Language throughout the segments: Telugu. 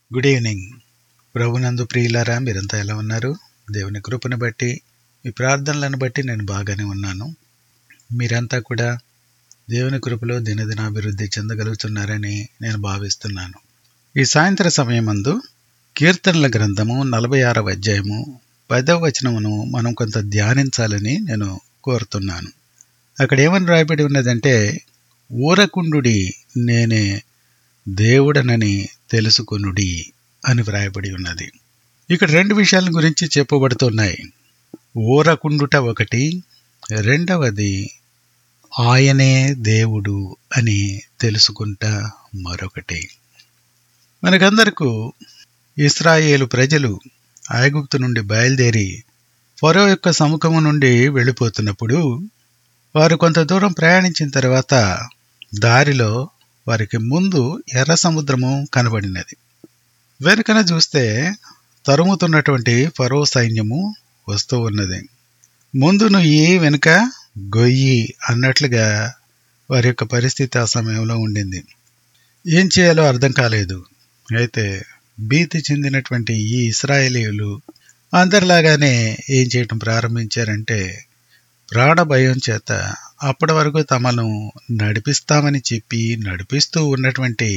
గుడ్ ఈవినింగ్ ప్రభునందు ప్రియులారా మీరంతా ఎలా ఉన్నారు దేవుని కృపను బట్టి మీ ప్రార్థనలను బట్టి నేను బాగానే ఉన్నాను మీరంతా కూడా దేవుని కృపలో దినదినాభివృద్ధి చెందగలుగుతున్నారని నేను భావిస్తున్నాను ఈ సాయంత్ర సమయమందు కీర్తనల గ్రంథము నలభై ఆరవ అధ్యాయము పదవ వచనమును మనం కొంత ధ్యానించాలని నేను కోరుతున్నాను అక్కడ ఏమని రాయబడి ఉన్నదంటే ఊరకుండుడి నేనే దేవుడనని తెలుసుకొనుడి అని వ్రాయబడి ఉన్నది ఇక్కడ రెండు విషయాల గురించి చెప్పబడుతున్నాయి ఊరకుండుట ఒకటి రెండవది ఆయనే దేవుడు అని తెలుసుకుంటా మరొకటి మనకందరకు ఇస్రాయేలు ప్రజలు ఐగుప్తు నుండి బయలుదేరి ఫరో యొక్క సముఖము నుండి వెళ్ళిపోతున్నప్పుడు వారు కొంత దూరం ప్రయాణించిన తర్వాత దారిలో వారికి ముందు ఎర్ర సముద్రము కనబడినది వెనుకన చూస్తే తరుముతున్నటువంటి ఫరో సైన్యము వస్తూ ఉన్నది ముందు నుయ్యి వెనుక గొయ్యి అన్నట్లుగా వారి యొక్క పరిస్థితి ఆ సమయంలో ఉండింది ఏం చేయాలో అర్థం కాలేదు అయితే భీతి చెందినటువంటి ఈ ఇస్రాయేలీయులు అందరిలాగానే ఏం చేయటం ప్రారంభించారంటే ప్రాణ భయం చేత అప్పటి వరకు తమను నడిపిస్తామని చెప్పి నడిపిస్తూ ఉన్నటువంటి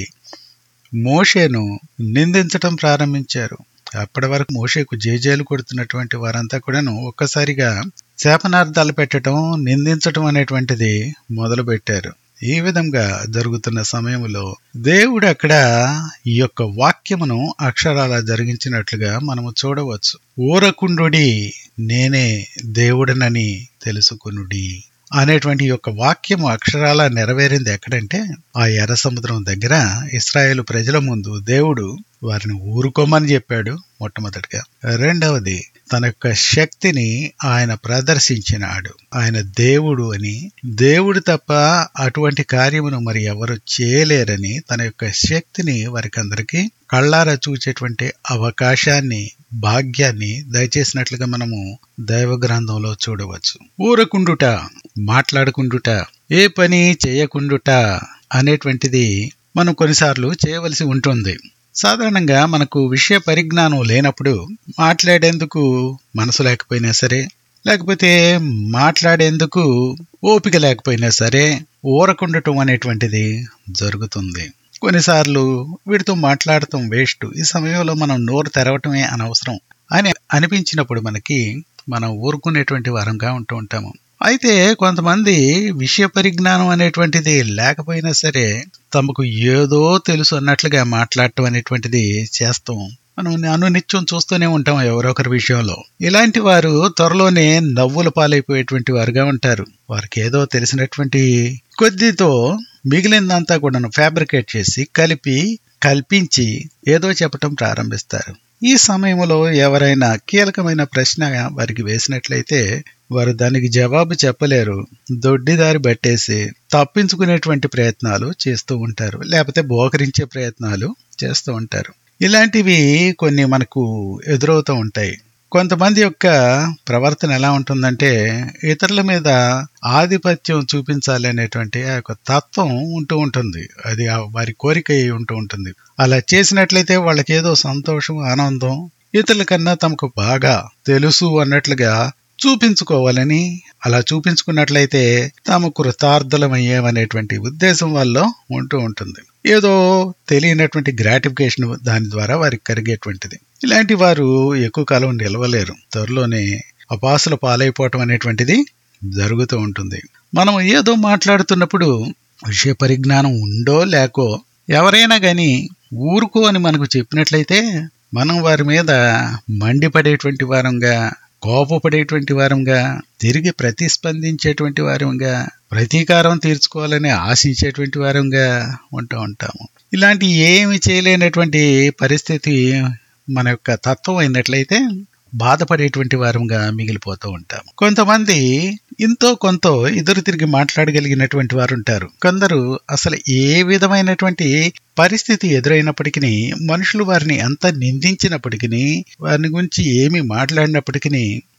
మోషేను నిందించటం ప్రారంభించారు అప్పటి వరకు మోషేకు జేజేలు కొడుతున్నటువంటి వారంతా కూడాను ఒక్కసారిగా శాపనార్థాలు పెట్టడం నిందించటం అనేటువంటిది మొదలు పెట్టారు ఈ విధంగా జరుగుతున్న సమయంలో దేవుడు అక్కడ ఈ యొక్క వాక్యమును అక్షరాల జరిగించినట్లుగా మనము చూడవచ్చు ఊరకుండుడి నేనే దేవుడనని తెలుసుకునుడి అనేటువంటి యొక్క వాక్యము అక్షరాల నెరవేరింది ఎక్కడంటే ఆ ఎర్ర సముద్రం దగ్గర ఇస్రాయేల్ ప్రజల ముందు దేవుడు వారిని ఊరుకోమని చెప్పాడు మొట్టమొదటిగా రెండవది తన యొక్క శక్తిని ఆయన ప్రదర్శించినాడు ఆయన దేవుడు అని దేవుడు తప్ప అటువంటి కార్యమును మరి ఎవరు చేయలేరని తన యొక్క శక్తిని వారికి అందరికీ కళ్ళారా చూచేటువంటి అవకాశాన్ని భాగ్యాన్ని దయచేసినట్లుగా మనము దైవ గ్రంథంలో చూడవచ్చు ఊరకుండుట మాట్లాడుకుండుట ఏ పని చేయకుండుట అనేటువంటిది మనం కొన్నిసార్లు చేయవలసి ఉంటుంది సాధారణంగా మనకు విషయ పరిజ్ఞానం లేనప్పుడు మాట్లాడేందుకు మనసు లేకపోయినా సరే లేకపోతే మాట్లాడేందుకు ఓపిక లేకపోయినా సరే ఊరకుండటం అనేటువంటిది జరుగుతుంది కొన్నిసార్లు వీటితో మాట్లాడటం వేస్ట్ ఈ సమయంలో మనం నోరు తెరవటమే అనవసరం అని అనిపించినప్పుడు మనకి మనం ఊరుకునేటువంటి వారంగా ఉంటూ ఉంటాము అయితే కొంతమంది విషయ పరిజ్ఞానం అనేటువంటిది లేకపోయినా సరే తమకు ఏదో తెలుసు అన్నట్లుగా మాట్లాడటం అనేటువంటిది చేస్తాం మనం అనునిత్యం చూస్తూనే ఉంటాం ఎవరొకరి విషయంలో ఇలాంటి వారు త్వరలోనే నవ్వుల పాలైపోయేటువంటి వారుగా ఉంటారు వారికి ఏదో తెలిసినటువంటి కొద్దితో మిగిలిందంతా కూడా ఫ్యాబ్రికేట్ చేసి కలిపి కల్పించి ఏదో చెప్పటం ప్రారంభిస్తారు ఈ సమయంలో ఎవరైనా కీలకమైన ప్రశ్న వారికి వేసినట్లయితే వారు దానికి జవాబు చెప్పలేరు దొడ్డిదారి పట్టేసి తప్పించుకునేటువంటి ప్రయత్నాలు చేస్తూ ఉంటారు లేకపోతే బోకరించే ప్రయత్నాలు చేస్తూ ఉంటారు ఇలాంటివి కొన్ని మనకు ఎదురవుతూ ఉంటాయి కొంతమంది యొక్క ప్రవర్తన ఎలా ఉంటుందంటే ఇతరుల మీద ఆధిపత్యం చూపించాలి అనేటువంటి ఆ యొక్క తత్వం ఉంటూ ఉంటుంది అది వారి కోరిక ఉంటూ ఉంటుంది అలా చేసినట్లయితే వాళ్ళకి ఏదో సంతోషం ఆనందం ఇతరుల కన్నా తమకు బాగా తెలుసు అన్నట్లుగా చూపించుకోవాలని అలా చూపించుకున్నట్లయితే తాము కృతార్థులమయ్యేవనేటువంటి ఉద్దేశం వల్ల ఉంటూ ఉంటుంది ఏదో తెలియనటువంటి గ్రాటిఫికేషన్ దాని ద్వారా వారికి కలిగేటువంటిది ఇలాంటి వారు ఎక్కువ కాలం నిలవలేరు త్వరలోనే అపాసుల పాలైపోవటం అనేటువంటిది జరుగుతూ ఉంటుంది మనం ఏదో మాట్లాడుతున్నప్పుడు విషయ పరిజ్ఞానం ఉందో లేకో ఎవరైనా గాని ఊరుకో అని మనకు చెప్పినట్లయితే మనం వారి మీద మండిపడేటువంటి వారంగా కోపపడేటువంటి వారంగా తిరిగి ప్రతిస్పందించేటువంటి వారంగా ప్రతీకారం తీర్చుకోవాలని ఆశించేటువంటి వారంగా ఉంటూ ఉంటాము ఇలాంటి ఏమి చేయలేనటువంటి పరిస్థితి మన యొక్క తత్వం అయినట్లయితే బాధపడేటువంటి వారంగా మిగిలిపోతూ ఉంటాము కొంతమంది ఇంతో కొంత ఎదురు తిరిగి మాట్లాడగలిగినటువంటి వారు ఉంటారు కొందరు అసలు ఏ విధమైనటువంటి పరిస్థితి ఎదురైనప్పటికీ మనుషులు వారిని ఎంత నిందించినప్పటికీ వారిని గురించి ఏమి మాట్లాడినప్పటికీ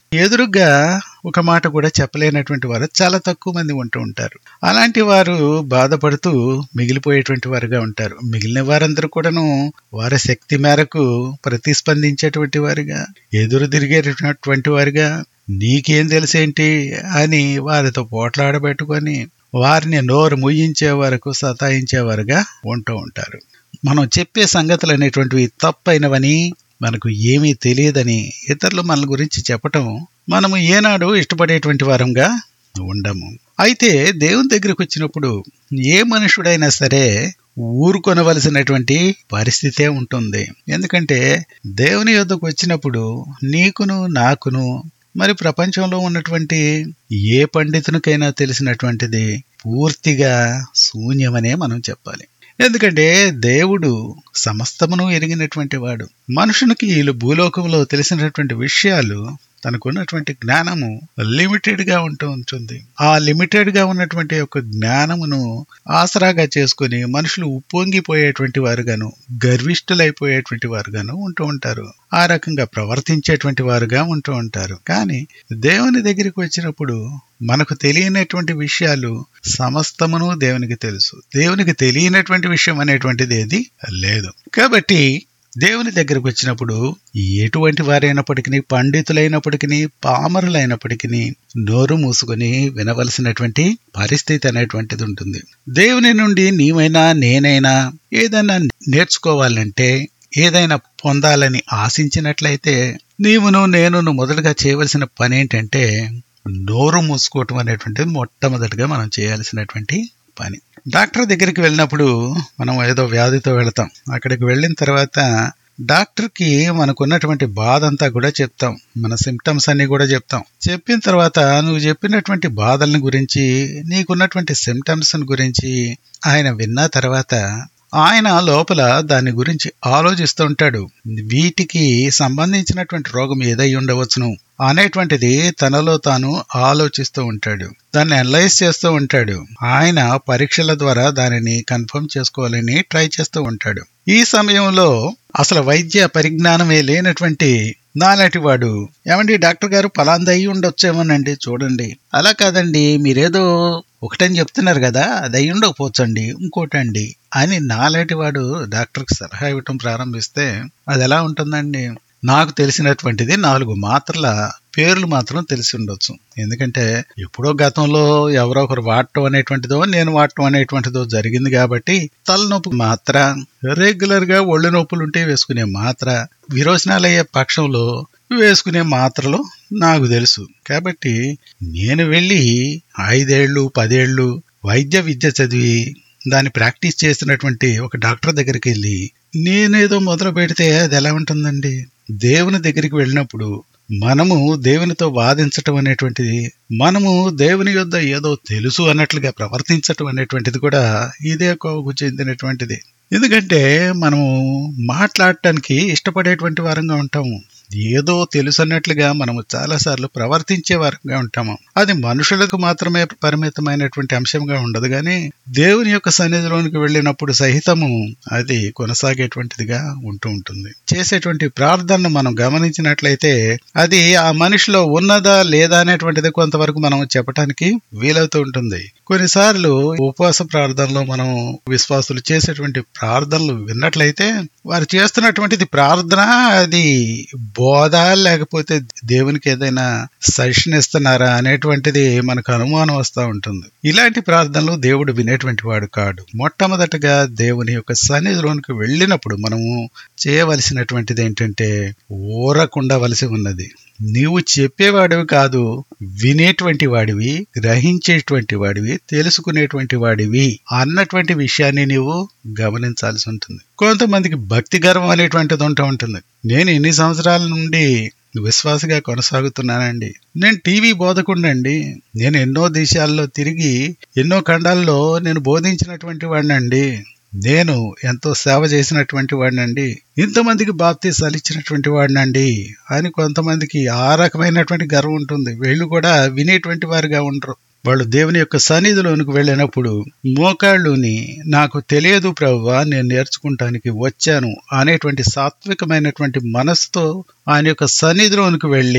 ఎదురుగా ఒక మాట కూడా చెప్పలేనటువంటి వారు చాలా తక్కువ మంది ఉంటూ ఉంటారు అలాంటి వారు బాధపడుతూ మిగిలిపోయేటువంటి వారుగా ఉంటారు మిగిలిన వారందరూ కూడాను వారి శక్తి మేరకు ప్రతిస్పందించేటువంటి వారుగా ఎదురు తిరిగేటటువంటి వారుగా నీకేం తెలిసేంటి అని వారితో పోట్లాడబెట్టుకొని వారిని నోరు ముయ్యించే వరకు సతాయించేవారుగా ఉంటూ ఉంటారు మనం చెప్పే సంగతులు అనేటువంటివి తప్పైనవని మనకు ఏమీ తెలియదని ఇతరులు మన గురించి చెప్పటం మనము ఏనాడు ఇష్టపడేటువంటి వారంగా ఉండము అయితే దేవుని దగ్గరికి వచ్చినప్పుడు ఏ మనుషుడైనా సరే ఊరుకొనవలసినటువంటి పరిస్థితే ఉంటుంది ఎందుకంటే దేవుని యొద్దకు వచ్చినప్పుడు నీకును నాకును మరి ప్రపంచంలో ఉన్నటువంటి ఏ పండితునికైనా తెలిసినటువంటిది పూర్తిగా శూన్యమనే మనం చెప్పాలి ఎందుకంటే దేవుడు సమస్తమును ఎరిగినటువంటి వాడు మనుషునికి వీళ్ళు భూలోకంలో తెలిసినటువంటి విషయాలు తనకున్నటువంటి జ్ఞానము లిమిటెడ్ గా ఉంటూ ఉంటుంది ఆ లిమిటెడ్ గా ఉన్నటువంటి యొక్క జ్ఞానమును ఆసరాగా చేసుకుని మనుషులు ఉప్పొంగిపోయేటువంటి వారుగాను గర్విష్ఠులైపోయేటువంటి వారుగాను ఉంటూ ఉంటారు ఆ రకంగా ప్రవర్తించేటువంటి వారుగా ఉంటూ ఉంటారు కానీ దేవుని దగ్గరికి వచ్చినప్పుడు మనకు తెలియనటువంటి విషయాలు సమస్తమును దేవునికి తెలుసు దేవునికి తెలియనటువంటి విషయం అనేటువంటిది ఏది లేదు కాబట్టి దేవుని దగ్గరకు వచ్చినప్పుడు ఎటువంటి వారైనప్పటికీ పండితులైనప్పటికీ పామరులైనప్పటికీ నోరు మూసుకొని వినవలసినటువంటి పరిస్థితి అనేటువంటిది ఉంటుంది దేవుని నుండి నీవైనా నేనైనా ఏదైనా నేర్చుకోవాలంటే ఏదైనా పొందాలని ఆశించినట్లయితే నీవును నేనును మొదటగా చేయవలసిన పని ఏంటంటే నోరు మూసుకోవటం అనేటువంటిది మొట్టమొదటిగా మనం చేయాల్సినటువంటి పని డాక్టర్ దగ్గరికి వెళ్ళినప్పుడు మనం ఏదో వ్యాధితో వెళతాం అక్కడికి వెళ్ళిన తర్వాత డాక్టర్కి మనకున్నటువంటి బాధ అంతా కూడా చెప్తాం మన సిమ్టమ్స్ అన్ని కూడా చెప్తాం చెప్పిన తర్వాత నువ్వు చెప్పినటువంటి బాధలను గురించి నీకున్నటువంటి సిమ్టమ్స్ గురించి ఆయన విన్న తర్వాత ఆయన లోపల దాని గురించి ఆలోచిస్తూ ఉంటాడు వీటికి సంబంధించినటువంటి రోగం ఏదై ఉండవచ్చును అనేటువంటిది తనలో తాను ఆలోచిస్తూ ఉంటాడు దాన్ని అనలైజ్ చేస్తూ ఉంటాడు ఆయన పరీక్షల ద్వారా దానిని కన్ఫర్మ్ చేసుకోవాలని ట్రై చేస్తూ ఉంటాడు ఈ సమయంలో అసలు వైద్య పరిజ్ఞానమే లేనటువంటి నాలాంటి వాడు ఏమండి డాక్టర్ గారు పలాంది అయి ఉండొచ్చేమోనండి చూడండి అలా కాదండి మీరేదో ఒకటని చెప్తున్నారు కదా అది అయి ఉండకపోవచ్చండి ఇంకోటండి అని నాలాంటి వాడు డాక్టర్కి సలహా ఇవ్వటం ప్రారంభిస్తే అది ఎలా ఉంటుందండి నాకు తెలిసినటువంటిది నాలుగు మాత్రల పేర్లు మాత్రం తెలిసి ఉండొచ్చు ఎందుకంటే ఎప్పుడో గతంలో ఎవరో ఒకరు వాడటం అనేటువంటిదో నేను వాడటం అనేటువంటిదో జరిగింది కాబట్టి తలనొప్పి మాత్ర రెగ్యులర్ గా ఒళ్ళు నొప్పులు ఉంటే వేసుకునే మాత్ర విరోచనాలయ్యే పక్షంలో వేసుకునే మాత్రలు నాకు తెలుసు కాబట్టి నేను వెళ్ళి ఐదేళ్లు పదేళ్లు వైద్య విద్య చదివి దాన్ని ప్రాక్టీస్ చేస్తున్నటువంటి ఒక డాక్టర్ దగ్గరికి వెళ్ళి నేనేదో మొదలు పెడితే అది ఎలా ఉంటుందండి దేవుని దగ్గరికి వెళ్ళినప్పుడు మనము దేవునితో వాదించటం అనేటువంటిది మనము దేవుని యొద్ద ఏదో తెలుసు అన్నట్లుగా ప్రవర్తించటం అనేటువంటిది కూడా ఇదే కోవకు చెందినటువంటిది ఎందుకంటే మనము మాట్లాడటానికి ఇష్టపడేటువంటి వారంగా ఉంటాము ఏదో తెలుసు అన్నట్లుగా మనము చాలాసార్లు ప్రవర్తించే వారంగా ఉంటాము అది మనుషులకు మాత్రమే పరిమితమైనటువంటి అంశంగా ఉండదు కానీ దేవుని యొక్క సన్నిధిలోనికి వెళ్ళినప్పుడు సహితము అది కొనసాగేటువంటిదిగా ఉంటూ ఉంటుంది చేసేటువంటి ప్రార్థనను మనం గమనించినట్లయితే అది ఆ మనిషిలో ఉన్నదా లేదా అనేటువంటిది కొంతవరకు మనం చెప్పడానికి వీలవుతూ ఉంటుంది కొన్నిసార్లు ఉపవాస ప్రార్థనలో మనం విశ్వాసులు చేసేటువంటి ప్రార్థనలు విన్నట్లయితే వారు చేస్తున్నటువంటిది ప్రార్థన అది బోధ లేకపోతే దేవునికి ఏదైనా సజెషన్ ఇస్తున్నారా అనేటువంటిది మనకు అనుమానం వస్తూ ఉంటుంది ఇలాంటి ప్రార్థనలు దేవుడు వినేటువంటి వాడు కాడు మొట్టమొదటగా దేవుని యొక్క సన్నిధిలోనికి వెళ్ళినప్పుడు మనము చేయవలసినటువంటిది ఏంటంటే ఊరకుండవలసి ఉన్నది నీవు చెప్పేవాడివి కాదు వినేటువంటి వాడివి గ్రహించేటువంటి వాడివి తెలుసుకునేటువంటి వాడివి అన్నటువంటి విషయాన్ని నీవు గమనించాల్సి ఉంటుంది కొంతమందికి భక్తి గర్వం అనేటువంటిది ఉంటూ ఉంటుంది నేను ఎన్ని సంవత్సరాల నుండి విశ్వాసగా కొనసాగుతున్నానండి నేను టీవీ బోధకుండండి నేను ఎన్నో దేశాల్లో తిరిగి ఎన్నో ఖండాల్లో నేను బోధించినటువంటి వాడినండి నేను ఎంతో సేవ చేసినటువంటి వాడినండి ఇంతమందికి బాప్తి సలిచ్చినటువంటి వాడినండి అని కొంతమందికి ఆ రకమైనటువంటి గర్వం ఉంటుంది వీళ్ళు కూడా వినేటువంటి వారిగా ఉండరు వాళ్ళు దేవుని యొక్క సన్నిధిలోనికి వెళ్ళినప్పుడు మోకాళ్ళుని నాకు తెలియదు ప్రభువా నేను నేర్చుకుంటానికి వచ్చాను అనేటువంటి సాత్వికమైనటువంటి మనసుతో ఆయన యొక్క సన్నిధిలోనికి వెళ్ళి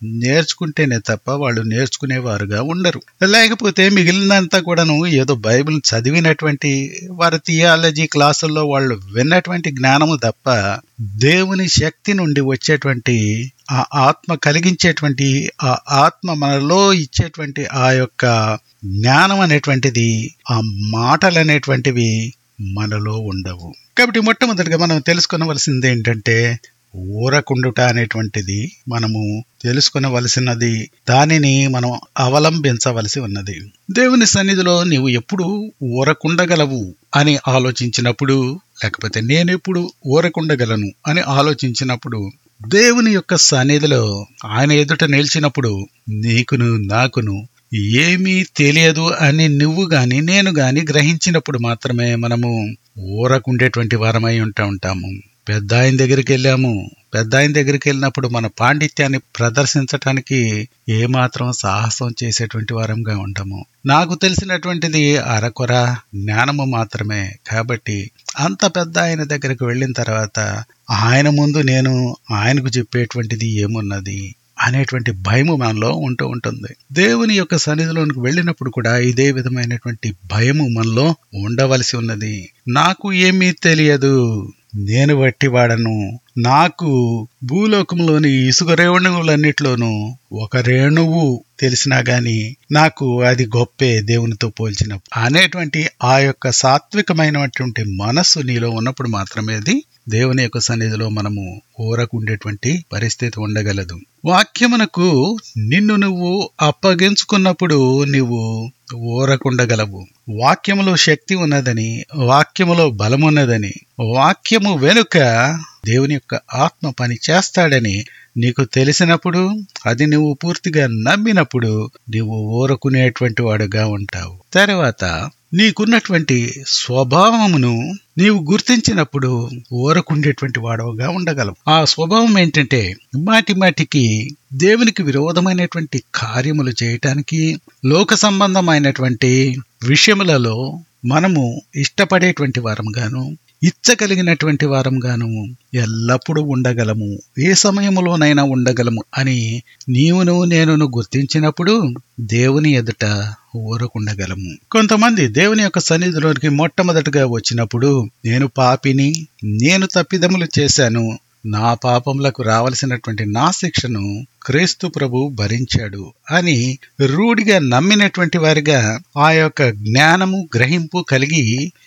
నేర్చుకుంటేనే తప్ప వాళ్ళు నేర్చుకునేవారుగా ఉండరు లేకపోతే మిగిలినంతా కూడాను ఏదో బైబిల్ చదివినటువంటి వారి థియాలజీ క్లాసుల్లో వాళ్ళు విన్నటువంటి జ్ఞానము తప్ప దేవుని శక్తి నుండి వచ్చేటువంటి ఆ ఆత్మ కలిగించేటువంటి ఆ ఆత్మ మనలో ఇచ్చేటువంటి ఆ యొక్క జ్ఞానం అనేటువంటిది ఆ మాటలు అనేటువంటివి మనలో ఉండవు కాబట్టి మొట్టమొదటిగా మనం తెలుసుకునవలసింది ఏంటంటే ఊరకుండుట అనేటువంటిది మనము తెలుసుకునవలసినది దానిని మనం అవలంబించవలసి ఉన్నది దేవుని సన్నిధిలో నీవు ఎప్పుడు ఊరకుండగలవు అని ఆలోచించినప్పుడు లేకపోతే నేనెప్పుడు ఊరకుండగలను అని ఆలోచించినప్పుడు దేవుని యొక్క సన్నిధిలో ఆయన ఎదుట నిలిచినప్పుడు నీకును నాకును ఏమీ తెలియదు అని నువ్వు గాని నేను గాని గ్రహించినప్పుడు మాత్రమే మనము ఊరకుండేటువంటి వారమై ఉంటా ఉంటాము పెద్ద ఆయన దగ్గరికి వెళ్ళాము పెద్ద ఆయన దగ్గరికి వెళ్ళినప్పుడు మన పాండిత్యాన్ని ప్రదర్శించటానికి ఏమాత్రం సాహసం చేసేటువంటి వారంగా ఉంటాము నాకు తెలిసినటువంటిది అరకొర జ్ఞానము మాత్రమే కాబట్టి అంత పెద్ద ఆయన దగ్గరికి వెళ్ళిన తర్వాత ఆయన ముందు నేను ఆయనకు చెప్పేటువంటిది ఏమున్నది అనేటువంటి భయము మనలో ఉంటూ ఉంటుంది దేవుని యొక్క సన్నిధిలోనికి వెళ్ళినప్పుడు కూడా ఇదే విధమైనటువంటి భయము మనలో ఉండవలసి ఉన్నది నాకు ఏమీ తెలియదు నేను వట్టివాడను నాకు భూలోకంలోని ఇసుక రేణువులన్నిట్లోనూ ఒక రేణువు తెలిసినా గాని నాకు అది గొప్పే దేవునితో పోల్చిన అనేటువంటి ఆ యొక్క సాత్వికమైనటువంటి మనస్సు నీలో ఉన్నప్పుడు మాత్రమే అది దేవుని యొక్క సన్నిధిలో మనము ఊరకుండేటువంటి పరిస్థితి ఉండగలదు వాక్యమునకు నిన్ను నువ్వు అప్పగించుకున్నప్పుడు నీవు ఊరకుండగలవు వాక్యములో శక్తి ఉన్నదని వాక్యములో బలమున్నదని వాక్యము వెనుక దేవుని యొక్క ఆత్మ పని చేస్తాడని నీకు తెలిసినప్పుడు అది నువ్వు పూర్తిగా నమ్మినప్పుడు నీవు ఊరకునేటువంటి వాడుగా ఉంటావు తర్వాత నీకున్నటువంటి స్వభావమును నీవు గుర్తించినప్పుడు ఊరకుండేటువంటి వాడవుగా ఉండగలవు ఆ స్వభావం ఏంటంటే మాటి మాటికి దేవునికి విరోధమైనటువంటి కార్యములు చేయటానికి లోక సంబంధమైనటువంటి విషయములలో మనము ఇష్టపడేటువంటి వారంగాను ఇచ్చగలిగినటువంటి వారంగాను ఎల్లప్పుడూ ఉండగలము ఏ సమయంలోనైనా ఉండగలము అని నీవును నేనును గుర్తించినప్పుడు దేవుని ఎదుట ఊరకుండగలము కొంతమంది దేవుని యొక్క సన్నిధిలోనికి మొట్టమొదటిగా వచ్చినప్పుడు నేను పాపిని నేను తప్పిదములు చేశాను నా పాపములకు రావలసినటువంటి నా శిక్షను క్రీస్తు ప్రభు భరించాడు అని రూఢిగా నమ్మినటువంటి వారిగా ఆ యొక్క జ్ఞానము గ్రహింపు కలిగి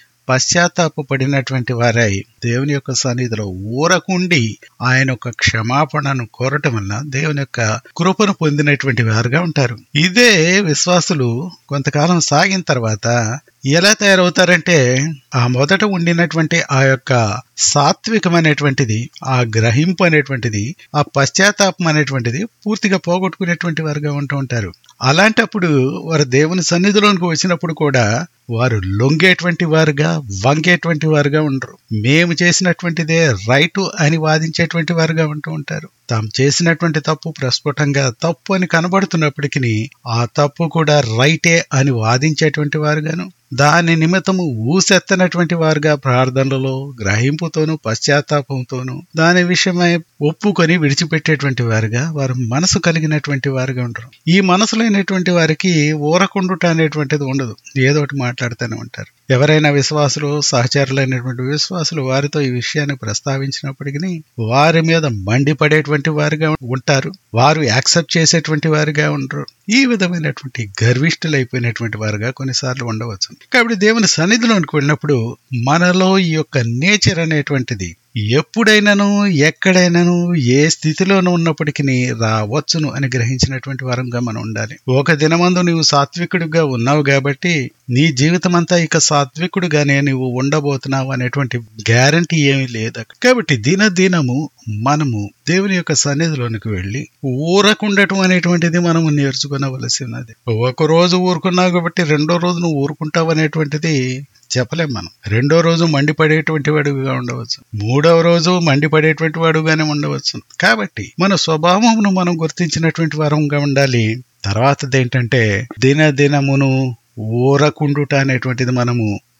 పశ్చాత్తాపడినటువంటి వారై దేవుని యొక్క సన్నిధిలో ఊరకుండి ఆయన యొక్క క్షమాపణను కోరటం వలన దేవుని యొక్క కృపను పొందినటువంటి వారుగా ఉంటారు ఇదే విశ్వాసులు కొంతకాలం సాగిన తర్వాత ఎలా తయారవుతారంటే ఆ మొదట ఉండినటువంటి ఆ యొక్క సాత్వికమైనటువంటిది ఆ గ్రహింపు అనేటువంటిది ఆ పశ్చాత్తాపం అనేటువంటిది పూర్తిగా పోగొట్టుకునేటువంటి వారుగా ఉంటూ ఉంటారు అలాంటప్పుడు వారు దేవుని సన్నిధిలోనికి వచ్చినప్పుడు కూడా వారు లొంగేటువంటి వారుగా వంగేటువంటి వారుగా ఉండరు మేము చేసినటువంటిదే రైటు అని వాదించేటువంటి వారుగా ఉంటూ ఉంటారు తాము చేసినటువంటి తప్పు ప్రస్ఫుటంగా తప్పు అని కనబడుతున్నప్పటికీ ఆ తప్పు కూడా రైటే అని వాదించేటువంటి వారుగాను దాని నిమిత్తము ఊసెత్తనటువంటి వారుగా ప్రార్థనలలో గ్రహింపుతోనూ పశ్చాత్తాపంతోనూ దాని విషయమై ఒప్పుకొని విడిచిపెట్టేటువంటి వారుగా వారు మనసు కలిగినటువంటి వారుగా ఉంటారు ఈ మనసు లేనటువంటి వారికి ఊరకుండుట అనేటువంటిది ఉండదు ఏదో ఒకటి మాట్లాడుతూనే ఉంటారు ఎవరైనా విశ్వాసులు సహచరులైనటువంటి విశ్వాసులు వారితో ఈ విషయాన్ని ప్రస్తావించినప్పటికీ వారి మీద మండిపడేటువంటి వారుగా ఉంటారు వారు యాక్సెప్ట్ చేసేటువంటి వారుగా ఉండరు ఈ విధమైనటువంటి గర్విష్ఠులైపోయినటువంటి వారుగా కొన్నిసార్లు ఉండవచ్చు కాబట్టి దేవుని సన్నిధిలోనికి వెళ్ళినప్పుడు మనలో ఈ యొక్క నేచర్ అనేటువంటిది ఎప్పుడైనాను ఎక్కడైనాను ఏ స్థితిలోనూ ఉన్నప్పటికీ రావచ్చును అని గ్రహించినటువంటి వారంగా మనం ఉండాలి ఒక దినమందు నీవు సాత్వికుడిగా ఉన్నావు కాబట్టి నీ జీవితం అంతా ఇక సాత్వికుడుగానే నువ్వు ఉండబోతున్నావు అనేటువంటి గ్యారంటీ ఏమీ లేదు కాబట్టి దినదినము మనము దేవుని యొక్క సన్నిధిలోనికి వెళ్ళి ఊరకుండటం అనేటువంటిది మనము నేర్చుకునవలసి ఉన్నది ఒక రోజు ఊరుకున్నావు కాబట్టి రెండో రోజు నువ్వు ఊరుకుంటావు అనేటువంటిది చెప్పలేం మనం రెండో రోజు మండిపడేటువంటి వాడుగా ఉండవచ్చు మూడవ రోజు మండిపడేటువంటి వాడుగానే ఉండవచ్చు కాబట్టి మన స్వభావమును మనం గుర్తించినటువంటి వారంగా ఉండాలి తర్వాతది ఏంటంటే దినదినమును ఊరకుండుట అనేటువంటిది మనము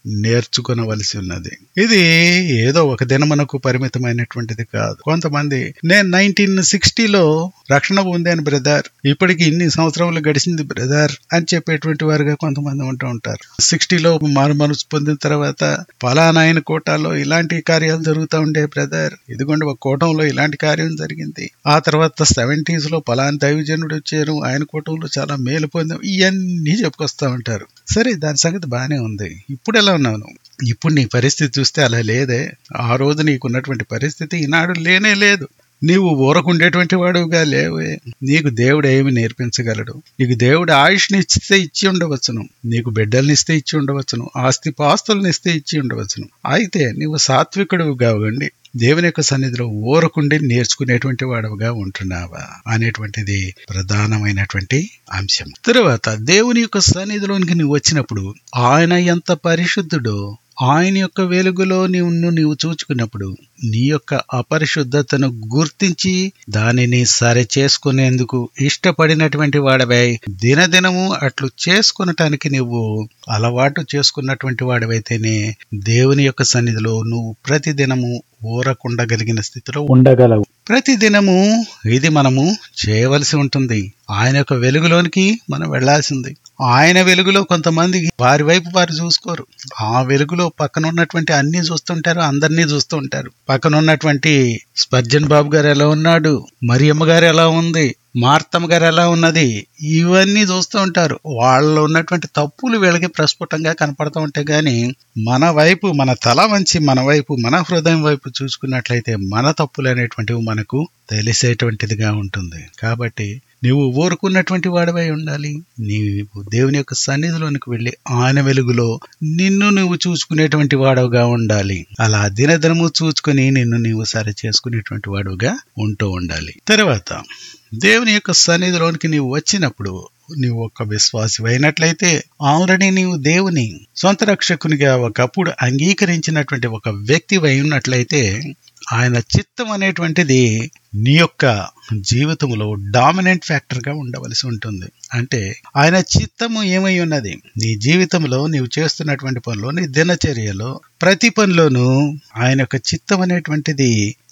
నేర్చుకొనవలసి ఉన్నది ఇది ఏదో ఒక దినమునకు పరిమితమైనటువంటిది కాదు కొంతమంది నేను నైన్టీన్ సిక్స్టీలో రక్షణ పొందాను బ్రదర్ ఇప్పటికి ఇన్ని సంవత్సరములు గడిచింది బ్రదర్ అని చెప్పేటువంటి వారుగా కొంతమంది ఉంటూ ఉంటారు సిక్స్టీలో మారు మనసు పొందిన తర్వాత ఫలానా ఆయన కోటాలో ఇలాంటి కార్యాలు జరుగుతూ ఉండే బ్రదర్ ఇదిగోండి ఒక కోటంలో ఇలాంటి కార్యం జరిగింది ఆ తర్వాత సెవెంటీస్ లో ఫలానా దైవజనుడు వచ్చారు ఆయన కోటంలో చాలా మేలు పొందాం ఇవన్నీ చెప్పుకొస్తా ఉంటారు సరే దాని సంగతి బాగానే ఉంది ఇప్పుడు ఎలా ఉన్నాను ఇప్పుడు నీ పరిస్థితి చూస్తే అలా లేదే ఆ రోజు నీకున్నటువంటి పరిస్థితి ఈనాడు లేనే లేదు నీవు ఊరకుండేటువంటి వాడుగా లేవే నీకు దేవుడు ఏమి నేర్పించగలడు నీకు దేవుడు ఆయుష్ని ఇస్తే ఇచ్చి ఉండవచ్చును నీకు బిడ్డల్ని ఇస్తే ఇచ్చి ఉండవచ్చును ఆస్తి పాస్తుల్ని ఇస్తే ఇచ్చి ఉండవచ్చును అయితే నీవు సాత్వికుడు కావండి దేవుని యొక్క సన్నిధిలో ఊరకుండి నేర్చుకునేటువంటి వాడవుగా ఉంటున్నావా అనేటువంటిది ప్రధానమైనటువంటి అంశం తరువాత దేవుని యొక్క సన్నిధిలోనికి నువ్వు వచ్చినప్పుడు ఆయన ఎంత పరిశుద్ధుడో ఆయన యొక్క వెలుగులో నీవు నీవు చూచుకున్నప్పుడు నీ యొక్క అపరిశుద్ధతను గుర్తించి దానిని సరి చేసుకునేందుకు ఇష్టపడినటువంటి వాడవై దినదినము అట్లు చేసుకునటానికి నువ్వు అలవాటు చేసుకున్నటువంటి వాడవైతేనే దేవుని యొక్క సన్నిధిలో నువ్వు ప్రతి దినము ఊరకుండగలిగిన స్థితిలో ఉండగలవు ప్రతి దినము ఇది మనము చేయవలసి ఉంటుంది ఆయన యొక్క వెలుగులోనికి మనం వెళ్లాల్సింది ఆయన వెలుగులో కొంతమంది వారి వైపు వారు చూసుకోరు ఆ వెలుగులో పక్కన ఉన్నటువంటి అన్ని చూస్తుంటారు అందరినీ చూస్తూ ఉంటారు పక్కన ఉన్నటువంటి స్పర్జన్ బాబు గారు ఎలా ఉన్నాడు మరియమ్మ గారు ఎలా ఉంది మార్తమ్మ గారు ఎలా ఉన్నది ఇవన్నీ చూస్తూ ఉంటారు వాళ్ళలో ఉన్నటువంటి తప్పులు వీళ్ళకి ప్రస్ఫుటంగా కనపడుతూ ఉంటాయి కానీ మన వైపు మన తల వంచి మన వైపు మన హృదయం వైపు చూసుకున్నట్లయితే మన తప్పులు అనేటువంటివి మనకు తెలిసేటువంటిదిగా ఉంటుంది కాబట్టి నీవు ఊరుకున్నటువంటి వాడివై ఉండాలి నీవు దేవుని యొక్క సన్నిధిలోనికి వెళ్ళి ఆయన వెలుగులో నిన్ను నువ్వు చూసుకునేటువంటి వాడవుగా ఉండాలి అలా దినదినము చూసుకుని నిన్ను నీవు సరి చేసుకునేటువంటి వాడుగా ఉంటూ ఉండాలి తర్వాత దేవుని యొక్క సన్నిధిలోనికి నీవు వచ్చినప్పుడు నీవు ఒక విశ్వాసి అయినట్లయితే ఆల్రెడీ నీవు దేవుని సొంత రక్షకునిగా ఒకప్పుడు అంగీకరించినటువంటి ఒక వ్యక్తి అయి ఉన్నట్లయితే ఆయన చిత్తం అనేటువంటిది నీ యొక్క జీవితంలో డామినెంట్ ఫ్యాక్టర్ గా ఉండవలసి ఉంటుంది అంటే ఆయన చిత్తము ఏమై ఉన్నది నీ జీవితంలో నీవు చేస్తున్నటువంటి పనిలో నీ దినచర్యలో ప్రతి పనిలోనూ ఆయన యొక్క చిత్తం అనేటువంటిది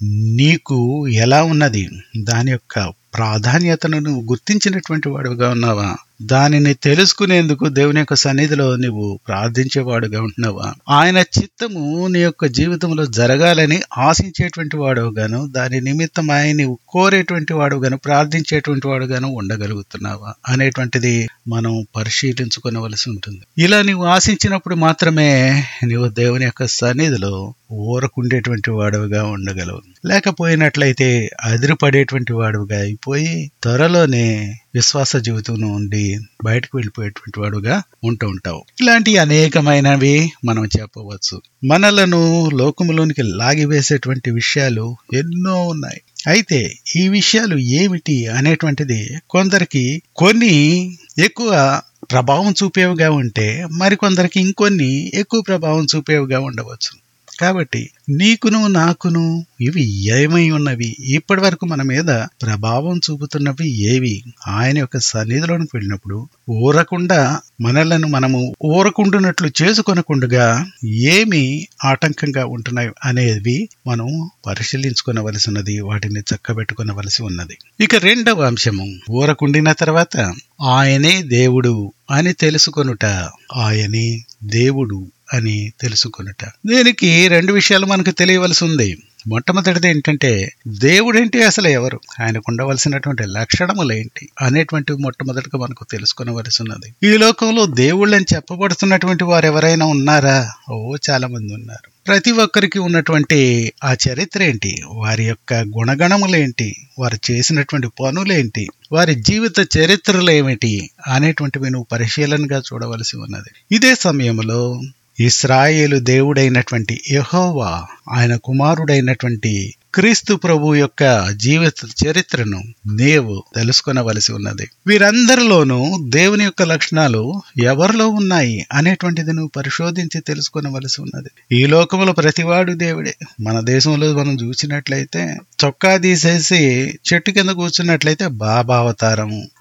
నీకు ఎలా ఉన్నది దాని యొక్క ప్రాధాన్యతను నువ్వు గుర్తించినటువంటి వాడుగా ఉన్నావా దానిని తెలుసుకునేందుకు దేవుని యొక్క సన్నిధిలో నువ్వు ప్రార్థించేవాడుగా ఉంటున్నావా ఆయన చిత్తము నీ యొక్క జీవితంలో జరగాలని ఆశించేటువంటి వాడుగాను దాని నిమిత్తం ఆయన నీవు కోరేటువంటి వాడుగాను ప్రార్థించేటువంటి వాడుగాను ఉండగలుగుతున్నావా అనేటువంటిది మనం పరిశీలించుకోవలసి ఉంటుంది ఇలా నీవు ఆశించినప్పుడు మాత్రమే నీవు దేవుని యొక్క సన్నిధిలో ఊరకుండేటువంటి వాడుగా ఉండగలవు లేకపోయినట్లయితే అదిరిపడేటువంటి వాడుగా అయిపోయి త్వరలోనే విశ్వాస జీవితం నుండి బయటకు వెళ్ళిపోయేటువంటి వాడుగా ఉంటూ ఉంటావు ఇలాంటి అనేకమైనవి మనం చెప్పవచ్చు మనలను లోకములోనికి లాగివేసేటువంటి విషయాలు ఎన్నో ఉన్నాయి అయితే ఈ విషయాలు ఏమిటి అనేటువంటిది కొందరికి కొన్ని ఎక్కువ ప్రభావం చూపేవిగా ఉంటే మరికొందరికి ఇంకొన్ని ఎక్కువ ప్రభావం చూపేవిగా ఉండవచ్చు కాబట్టి నీకును నాకును ఇవి ఏమై ఉన్నవి ఇప్పటి వరకు మన మీద ప్రభావం చూపుతున్నవి ఏవి ఆయన యొక్క సన్నిధిలోనికి వెళ్ళినప్పుడు ఊరకుండా మనలను మనము ఊరకుండునట్లు చేసుకొనకుండగా ఏమి ఆటంకంగా ఉంటున్నాయి అనేవి మనం పరిశీలించుకునవలసినది వాటిని చక్కబెట్టుకునవలసి ఉన్నది ఇక రెండవ అంశము ఊరకుండిన తర్వాత ఆయనే దేవుడు అని తెలుసుకొనుట ఆయనే దేవుడు అని తెలుసుకొనుట దీనికి రెండు విషయాలు మనకు తెలియవలసి ఉంది మొట్టమొదటిది ఏంటంటే దేవుడేంటి అసలు ఎవరు ఆయనకు ఉండవలసినటువంటి లక్షణములు ఏంటి అనేటువంటి మొట్టమొదటిగా మనకు తెలుసుకునవలసి ఉన్నది ఈ లోకంలో దేవుళ్ళని చెప్పబడుతున్నటువంటి వారు ఎవరైనా ఉన్నారా ఓ చాలా మంది ఉన్నారు ప్రతి ఒక్కరికి ఉన్నటువంటి ఆ చరిత్ర ఏంటి వారి యొక్క గుణగణములేంటి వారు చేసినటువంటి పనులేంటి వారి జీవిత చరిత్రలు ఏమిటి అనేటువంటివి నువ్వు పరిశీలనగా చూడవలసి ఉన్నది ఇదే సమయంలో ఇస్రాయేలు దేవుడైనటువంటి యహోవా ఆయన కుమారుడైనటువంటి క్రీస్తు ప్రభు యొక్క జీవిత చరిత్రను నీవు తెలుసుకొనవలసి ఉన్నది వీరందరిలోనూ దేవుని యొక్క లక్షణాలు ఎవరిలో ఉన్నాయి అనేటువంటిది నువ్వు పరిశోధించి తెలుసుకొనవలసి ఉన్నది ఈ లోకంలో ప్రతివాడు దేవుడే మన దేశంలో మనం చూసినట్లయితే చొక్కా తీసేసి చెట్టు కింద కూర్చున్నట్లయితే బాబా అవతారము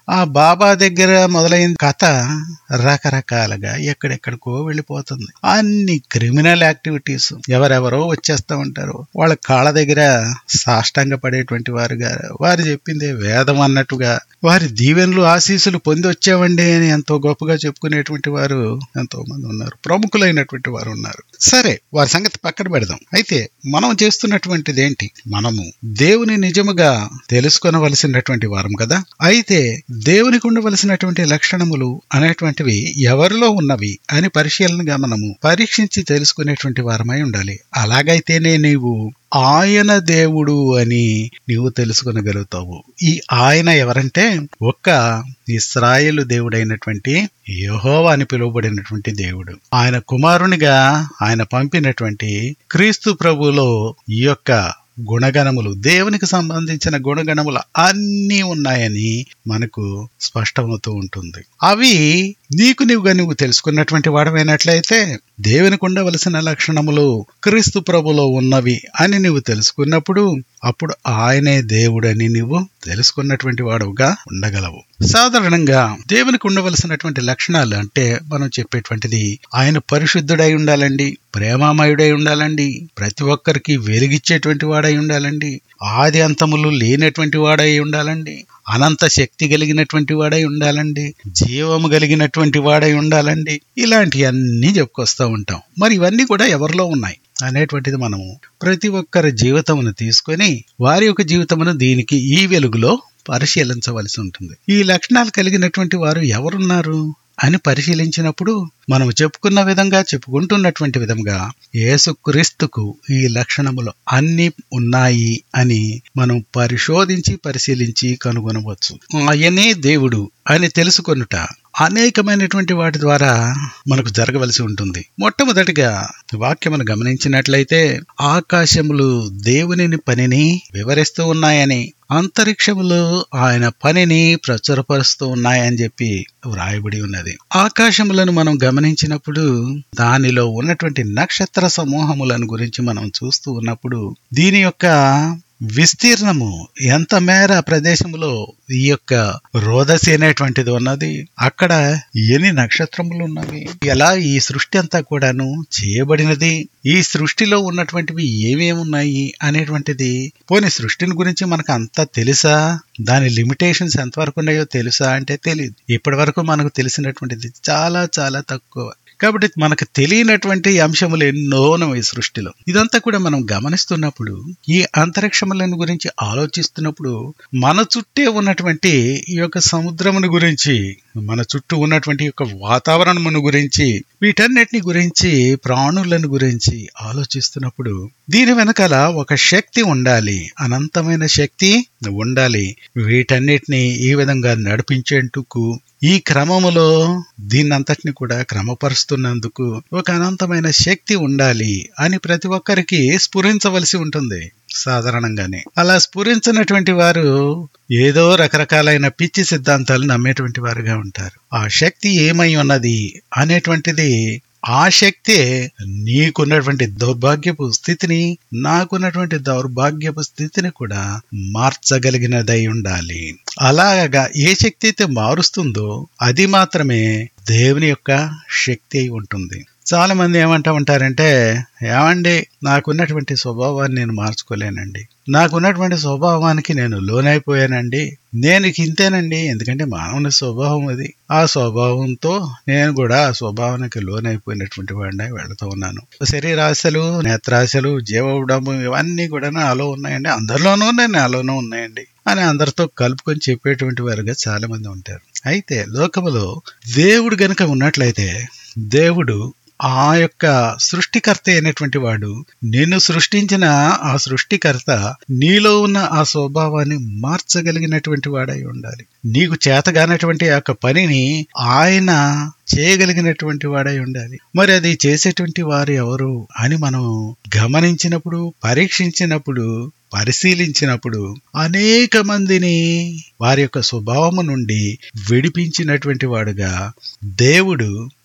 ఆ బాబా దగ్గర మొదలైన కథ రకరకాలుగా ఎక్కడెక్కడికో వెళ్ళిపోతుంది అన్ని క్రిమినల్ యాక్టివిటీస్ ఎవరెవరో వచ్చేస్తా ఉంటారు వాళ్ళ కాళ్ళ దగ్గర సాష్టంగా పడేటువంటి వారుగా వారు చెప్పింది వేదం అన్నట్టుగా వారి దీవెనలు ఆశీస్సులు పొంది వచ్చామండి అని ఎంతో గొప్పగా చెప్పుకునేటువంటి వారు ఎంతో మంది ఉన్నారు ప్రముఖులైనటువంటి వారు ఉన్నారు సరే వారి సంగతి పక్కన పెడదాం అయితే మనం చేస్తున్నటువంటిది ఏంటి మనము దేవుని నిజముగా తెలుసుకొనవలసినటువంటి వారం కదా అయితే దేవునికి ఉండవలసినటువంటి లక్షణములు అనేటువంటివి ఎవరిలో ఉన్నవి అని పరిశీలనగా మనము పరీక్షించి తెలుసుకునేటువంటి వారమై ఉండాలి అలాగైతేనే నీవు ఆయన దేవుడు అని నీవు తెలుసుకొనగలుగుతావు ఈ ఆయన ఎవరంటే ఒక్క ఇస్రాయేలు దేవుడైనటువంటి యహోవా అని పిలువబడినటువంటి దేవుడు ఆయన కుమారునిగా ఆయన పంపినటువంటి క్రీస్తు ప్రభులో ఈ యొక్క గుణగణములు దేవునికి సంబంధించిన గుణగణములు అన్నీ ఉన్నాయని మనకు స్పష్టమవుతూ ఉంటుంది అవి నీకు నీవుగా నువ్వు తెలుసుకున్నటువంటి వాడమైనట్లయితే దేవునికి ఉండవలసిన లక్షణములు క్రీస్తు ప్రభులో ఉన్నవి అని నువ్వు తెలుసుకున్నప్పుడు అప్పుడు ఆయనే దేవుడని నువ్వు తెలుసుకున్నటువంటి వాడుగా ఉండగలవు సాధారణంగా దేవునికి ఉండవలసినటువంటి లక్షణాలు అంటే మనం చెప్పేటువంటిది ఆయన పరిశుద్ధుడై ఉండాలండి ప్రేమామయుడై ఉండాలండి ప్రతి ఒక్కరికి వెలిగిచ్చేటువంటి వాడై ఉండాలండి ఆది అంతములు లేనటువంటి వాడై ఉండాలండి అనంత శక్తి కలిగినటువంటి వాడై ఉండాలండి జీవము కలిగినటువంటి వాడై ఉండాలండి ఇలాంటివన్నీ చెప్పుకొస్తూ ఉంటాం మరి ఇవన్నీ కూడా ఎవరిలో ఉన్నాయి అనేటువంటిది మనము ప్రతి ఒక్కరి జీవితమును తీసుకొని వారి యొక్క జీవితమును దీనికి ఈ వెలుగులో పరిశీలించవలసి ఉంటుంది ఈ లక్షణాలు కలిగినటువంటి వారు ఎవరున్నారు అని పరిశీలించినప్పుడు మనం చెప్పుకున్న విధంగా చెప్పుకుంటున్నటువంటి విధంగా యేసుక్రీస్తుకు ఈ లక్షణములు అన్ని ఉన్నాయి అని మనం పరిశోధించి పరిశీలించి కనుగొనవచ్చు ఆయనే దేవుడు అని తెలుసుకొనుట అనేకమైనటువంటి వాటి ద్వారా మనకు జరగవలసి ఉంటుంది మొట్టమొదటిగా వాక్యమును గమనించినట్లయితే ఆకాశములు దేవుని పనిని వివరిస్తూ ఉన్నాయని అంతరిక్షములు ఆయన పనిని ప్రచురపరుస్తూ ఉన్నాయని చెప్పి వ్రాయబడి ఉన్నది ఆకాశములను మనం గమనించినప్పుడు దానిలో ఉన్నటువంటి నక్షత్ర సమూహములను గురించి మనం చూస్తూ ఉన్నప్పుడు దీని యొక్క విస్తీర్ణము ఎంత మేర ప్రదేశంలో ఈ యొక్క రోదసి అనేటువంటిది ఉన్నది అక్కడ ఎన్ని నక్షత్రములు ఉన్నవి ఎలా ఈ సృష్టి అంతా కూడాను చేయబడినది ఈ సృష్టిలో ఉన్నటువంటివి ఏమేమి ఉన్నాయి అనేటువంటిది పోనీ సృష్టిని గురించి మనకు అంతా తెలుసా దాని లిమిటేషన్స్ ఎంతవరకు ఉన్నాయో తెలుసా అంటే తెలియదు ఇప్పటి వరకు మనకు తెలిసినటువంటిది చాలా చాలా తక్కువ కాబట్టి మనకు తెలియనటువంటి అంశములు ఎన్నో ఉన్నాయి ఈ సృష్టిలో ఇదంతా కూడా మనం గమనిస్తున్నప్పుడు ఈ అంతరిక్షములను గురించి ఆలోచిస్తున్నప్పుడు మన చుట్టే ఉన్నటువంటి ఈ యొక్క సముద్రమును గురించి మన చుట్టూ ఉన్నటువంటి యొక్క వాతావరణమును గురించి వీటన్నిటిని గురించి ప్రాణులను గురించి ఆలోచిస్తున్నప్పుడు దీని వెనకాల ఒక శక్తి ఉండాలి అనంతమైన శక్తి ఉండాలి వీటన్నిటిని ఈ విధంగా నడిపించేందుకు ఈ క్రమములో దీన్నంతటిని కూడా క్రమపరుస్తున్నందుకు ఒక అనంతమైన శక్తి ఉండాలి అని ప్రతి ఒక్కరికి స్ఫురించవలసి ఉంటుంది సాధారణంగానే అలా స్ఫురించినటువంటి వారు ఏదో రకరకాలైన పిచ్చి సిద్ధాంతాలు నమ్మేటువంటి వారుగా ఉంటారు ఆ శక్తి ఏమై ఉన్నది అనేటువంటిది ఆ శక్తే నీకున్నటువంటి దౌర్భాగ్యపు స్థితిని నాకున్నటువంటి దౌర్భాగ్యపు స్థితిని కూడా మార్చగలిగినదై ఉండాలి అలాగా ఏ శక్తి అయితే మారుస్తుందో అది మాత్రమే దేవుని యొక్క శక్తి అయి ఉంటుంది చాలా మంది ఏమంటా ఉంటారంటే ఏమండి నాకున్నటువంటి స్వభావాన్ని నేను మార్చుకోలేనండి నాకున్నటువంటి స్వభావానికి నేను లోనైపోయానండి నేను ఇంతేనండి ఎందుకంటే మానవుని స్వభావం అది ఆ స్వభావంతో నేను కూడా ఆ స్వభావానికి లోనైపోయినటువంటి వాడిని వెళుతూ ఉన్నాను శరీరాశలు నేత్రాశలు జీవడము ఇవన్నీ కూడా నాలో ఉన్నాయండి అందరిలోనూ ఉన్నాయి నాలోనూ ఉన్నాయండి అని అందరితో కలుపుకొని చెప్పేటువంటి వారుగా చాలా మంది ఉంటారు అయితే లోకములో దేవుడు గనుక ఉన్నట్లయితే దేవుడు ఆ యొక్క సృష్టికర్త అయినటువంటి వాడు నిన్ను సృష్టించిన ఆ సృష్టికర్త నీలో ఉన్న ఆ స్వభావాన్ని మార్చగలిగినటువంటి వాడై ఉండాలి నీకు చేతగానటువంటి ఆ యొక్క పనిని ఆయన చేయగలిగినటువంటి వాడై ఉండాలి మరి అది చేసేటువంటి వారు ఎవరు అని మనం గమనించినప్పుడు పరీక్షించినప్పుడు పరిశీలించినప్పుడు అనేక మందిని వారి యొక్క స్వభావము నుండి విడిపించినటువంటి వాడుగా దేవుడు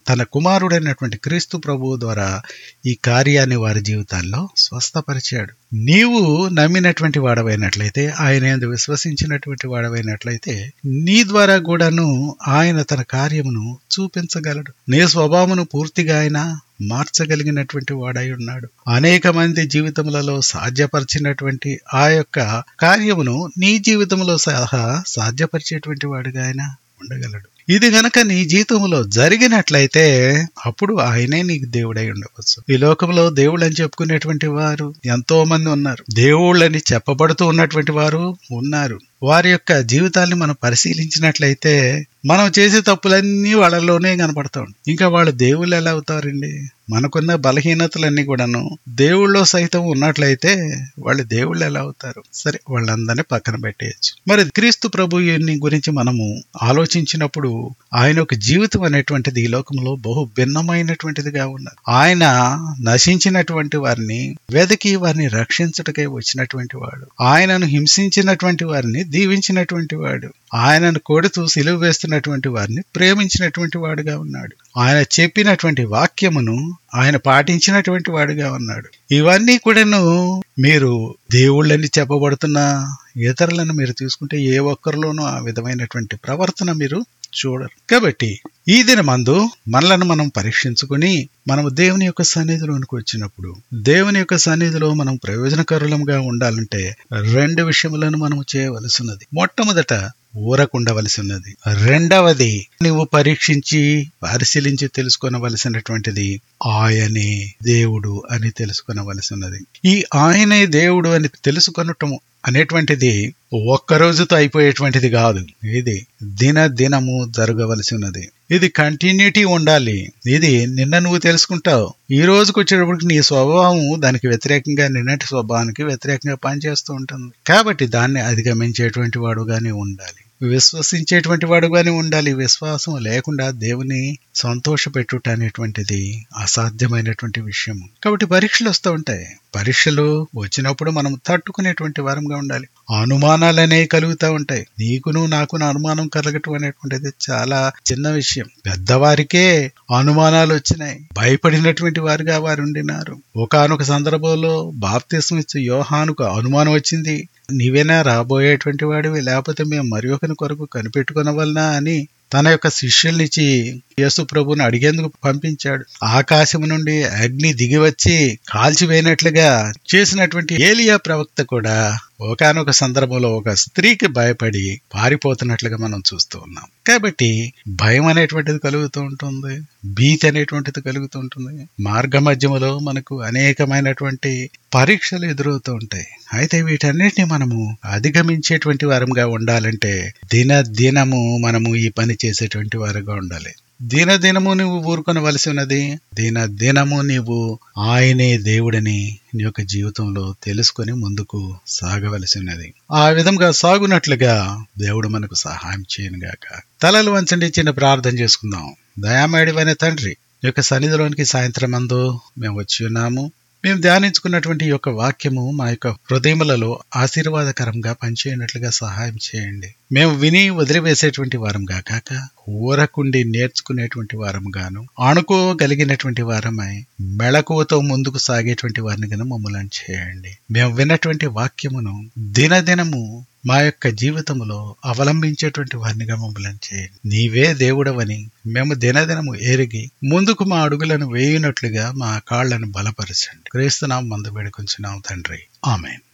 తన కుమారుడైనటువంటి క్రీస్తు ప్రభువు ద్వారా ఈ కార్యాన్ని వారి జీవితాల్లో స్వస్థపరిచాడు నీవు నమ్మినటువంటి వాడవైనట్లయితే ఆయన యందు విశ్వసించినటువంటి వాడవైనట్లయితే నీ ద్వారా కూడాను ఆయన తన కార్యమును చూపించగలడు నీ స్వభావమును పూర్తిగా ఆయన మార్చగలిగినటువంటి వాడై ఉన్నాడు అనేక మంది జీవితములలో సాధ్యపరిచినటువంటి ఆ యొక్క కార్యమును నీ జీవితంలో సహా సాధ్యపరిచేటువంటి వాడుగా ఆయన ఉండగలడు ఇది గనక నీ జీవితంలో జరిగినట్లయితే అప్పుడు ఆయనే నీకు దేవుడై ఉండవచ్చు ఈ లోకంలో దేవుళ్ళు అని చెప్పుకునేటువంటి వారు ఎంతో మంది ఉన్నారు దేవుళ్ళని చెప్పబడుతూ ఉన్నటువంటి వారు ఉన్నారు వారి యొక్క జీవితాన్ని మనం పరిశీలించినట్లయితే మనం చేసే తప్పులన్నీ వాళ్ళలోనే కనపడతా ఉంటాయి ఇంకా వాళ్ళు దేవుళ్ళు ఎలా అవుతారండి మనకున్న బలహీనతలన్నీ కూడాను దేవుళ్ళో సైతం ఉన్నట్లయితే వాళ్ళు దేవుళ్ళు ఎలా అవుతారు సరే వాళ్ళందరినీ పక్కన పెట్టేయచ్చు మరి క్రీస్తు ప్రభు గురించి మనము ఆలోచించినప్పుడు ఆయన ఒక జీవితం అనేటువంటిది ఈ లోకంలో బహు భిన్నమైనటువంటిదిగా ఉన్నది ఆయన నశించినటువంటి వారిని వెదకి వారిని రక్షించుటకై వచ్చినటువంటి వాడు ఆయనను హింసించినటువంటి వారిని దీవించినటువంటి వాడు ఆయనను కొడుతూ సిలువ వేస్తున్నటువంటి వారిని ప్రేమించినటువంటి వాడుగా ఉన్నాడు ఆయన చెప్పినటువంటి వాక్యమును ఆయన పాటించినటువంటి వాడుగా ఉన్నాడు ఇవన్నీ కూడాను మీరు దేవుళ్ళని చెప్పబడుతున్న ఇతరులను మీరు తీసుకుంటే ఏ ఒక్కరిలోనూ ఆ విధమైనటువంటి ప్రవర్తన మీరు చూడరు కాబట్టి ఈ దినమందు మనలను మనం పరీక్షించుకుని మనము దేవుని యొక్క సన్నిధిలోనికి వచ్చినప్పుడు దేవుని యొక్క సన్నిధిలో మనం ప్రయోజనకరులంగా ఉండాలంటే రెండు విషయములను మనము చేయవలసినది మొట్టమొదట ఊరకుండవలసి ఉన్నది రెండవది నువ్వు పరీక్షించి పరిశీలించి తెలుసుకొనవలసినటువంటిది ఆయనే దేవుడు అని తెలుసుకొనవలసి ఉన్నది ఈ ఆయనే దేవుడు అని తెలుసుకొనటము అనేటువంటిది ఒక్క రోజుతో అయిపోయేటువంటిది కాదు ఇది దిన దినము జరగవలసి ఉన్నది ఇది కంటిన్యూటీ ఉండాలి ఇది నిన్న నువ్వు తెలుసుకుంటావు ఈ రోజుకి వచ్చేటప్పటికి నీ స్వభావం దానికి వ్యతిరేకంగా నిన్నటి స్వభావానికి వ్యతిరేకంగా పనిచేస్తూ ఉంటుంది కాబట్టి దాన్ని అధిగమించేటువంటి వాడుగానే ఉండాలి విశ్వసించేటువంటి వాడుగానే ఉండాలి విశ్వాసం లేకుండా దేవుని సంతోషపెట్టుట అనేటువంటిది అసాధ్యమైనటువంటి విషయం కాబట్టి పరీక్షలు వస్తూ ఉంటాయి పరీక్షలు వచ్చినప్పుడు మనం తట్టుకునేటువంటి వారంగా ఉండాలి అనుమానాలు అనేవి కలుగుతూ ఉంటాయి నీకును నాకును అనుమానం కలగటం అనేటువంటిది చాలా చిన్న విషయం పెద్దవారికే అనుమానాలు వచ్చినాయి భయపడినటువంటి వారుగా వారు ఉండినారు ఒకనొక సందర్భంలో బాప్తిస్మ ఇచ్చే యోహానుకు అనుమానం వచ్చింది నీవేనా రాబోయేటువంటి వాడివి లేకపోతే మేము మరి ఒకరి కొరకు కనిపెట్టుకునవలనా అని తన యొక్క శిష్యుల్నిచ్చి యేసు ప్రభుని అడిగేందుకు పంపించాడు ఆకాశం నుండి అగ్ని దిగి వచ్చి కాల్చివేయనట్లుగా చేసినటువంటి ఏలియా ప్రవక్త కూడా ఒకనొక సందర్భంలో ఒక స్త్రీకి భయపడి పారిపోతున్నట్లుగా మనం చూస్తూ ఉన్నాం కాబట్టి భయం అనేటువంటిది కలుగుతూ ఉంటుంది భీతి అనేటువంటిది కలుగుతూ ఉంటుంది మార్గ మధ్యములో మనకు అనేకమైనటువంటి పరీక్షలు ఎదురవుతూ ఉంటాయి అయితే వీటన్నిటిని మనము అధిగమించేటువంటి వారంగా ఉండాలంటే దిన దినము మనము ఈ పని చేసేటువంటి వారుగా ఉండాలి దిన దినము నువ్వు ఊరుకొనవలసి ఉన్నది దిన దినము నీవు ఆయనే దేవుడని నీ యొక్క జీవితంలో తెలుసుకొని ముందుకు సాగవలసి ఉన్నది ఆ విధంగా సాగునట్లుగా దేవుడు మనకు సహాయం చేయనుగాక తలలు వంచండి చిన్న ప్రార్థన చేసుకుందాం దయామేడివైన తండ్రి ఈ యొక్క సన్నిధిలోనికి సాయంత్రం అందు మేము వచ్చి ఉన్నాము మేము ధ్యానించుకున్నటువంటి ఈ యొక్క వాక్యము మా యొక్క హృదయములలో ఆశీర్వాదకరంగా పనిచేయనట్లుగా సహాయం చేయండి మేము విని వదిలివేసేటువంటి వారంగా కాక ఊరకుండి నేర్చుకునేటువంటి వారంగాను ఆనుకోగలిగినటువంటి వారమై మెళకువతో ముందుకు సాగేటువంటి వారిని గను మమ్మల్ని చేయండి మేము విన్నటువంటి వాక్యమును దినదినము మా యొక్క జీవితంలో అవలంబించేటువంటి వారినిగా మమ్మల్ని చేయండి నీవే దేవుడవని మేము దినదినము ఎరిగి ముందుకు మా అడుగులను వేయునట్లుగా మా కాళ్లను బలపరచండి క్రీస్తునాం మందు వేడుకొంచున్నాం తండ్రి ఆమెన్